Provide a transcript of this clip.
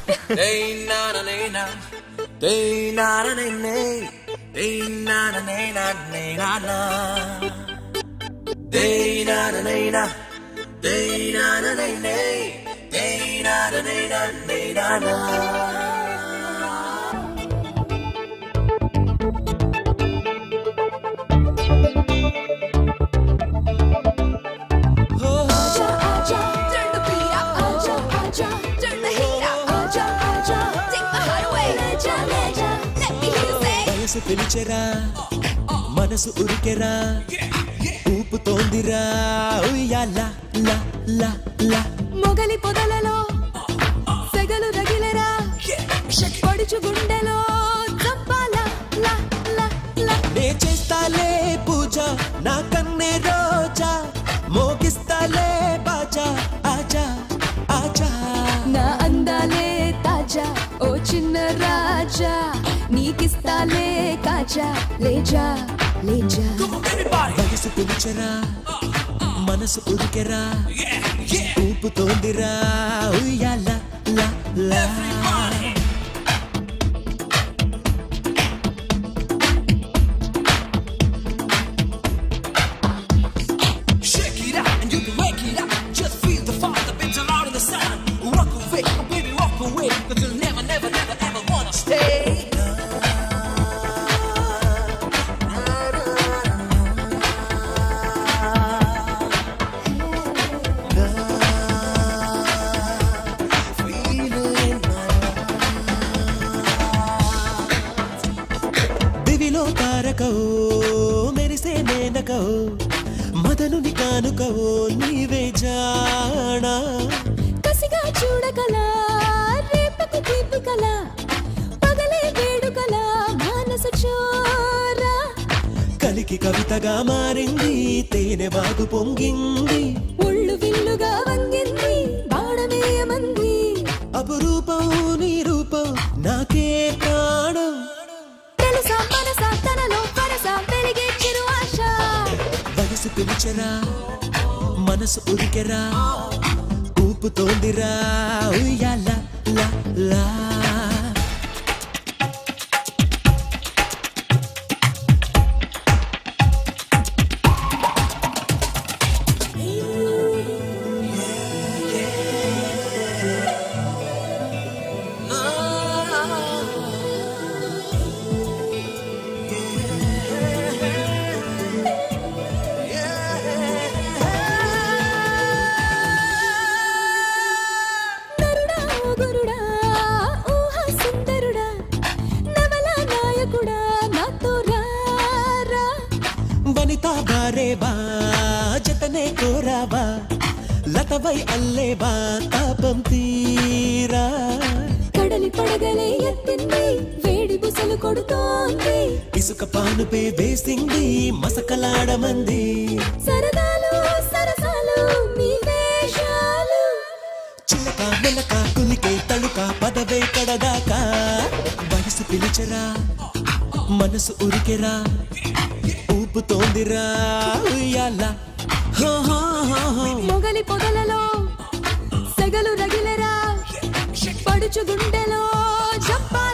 आजा आजा turn the beat up आजा आजा turn the heat up आजा आजा take my heart away लेजा लेजा let me hear you say వయసు పిలిచెరా మనసు ఉరికెరా ఊపుతోందిరా ఉయ్యాల లా లా లా మొగలి పొదలలో సెగలు రగిలరా పడుచు గుండెలో చంపాల లా లా లా నే చేస్తాలే పూజ నా కన్నే రోజా మోగిస్తాలే బాజా ఆజా ఆజా నా అందాలే తాజా ఓ చిన్న రాజా నీకిస్తాలే కాజా లేజా లేజా వయసు పిలిచెరా మనసు ఉరికెరా ఊపుతోందిరా ఉయ్యాల లా లా Shake it out and you can wake it up. Just feel the fire, the beats are loud in the sun. Walk away, oh baby, walk away. Cause you'll never, never, never, ever wanna stay. దివిలో తారకో మెరిసే మేనకో మదనుని కానుకో నీవే జానా కసిగా చూడగల రేపకు తీపికల పగలే వేడుకల మానస చోరా కలికి కవితగా మారింది తేనె బాగు పొంగింది ఒళ్ళు విల్లుగా వంగింది బాణమేయమంది అపురూపం నీ రూపం నాకే ప్రాణం తెలుసా మనసా తనలో పరస వెలిగే చిరు ఆశ వయసు పిలిచెరా మనసు ఉరికెరా ఊపుతోందిరా ఉయ్యాల లా లా నరుడా ఓ గురుడా ఊహ సుందరుడా నవల నాయకుడా నాతో రారా వనితా బారేవా జతనే కోరావా లతవై అల్లేవా తాపం తీరా కడలి పడగలే ఎత్తింది వేడి బుసలు కొడుతోంది ఇసుక పానుపే వేసింది మసకలాడమంది సరదాలు సరసాలు నీ వేషాలు చిలక మెలక కులికే తళుక పదవే కడదాకా వయసు పిలిచరా మనసు ఉరికెరా ఊపుతోందిరా ఉయ్యాల హో హో హో హో. మొగలి పొదలలో సెగలు రగిలరా పడుచు గుండెలో జంపాల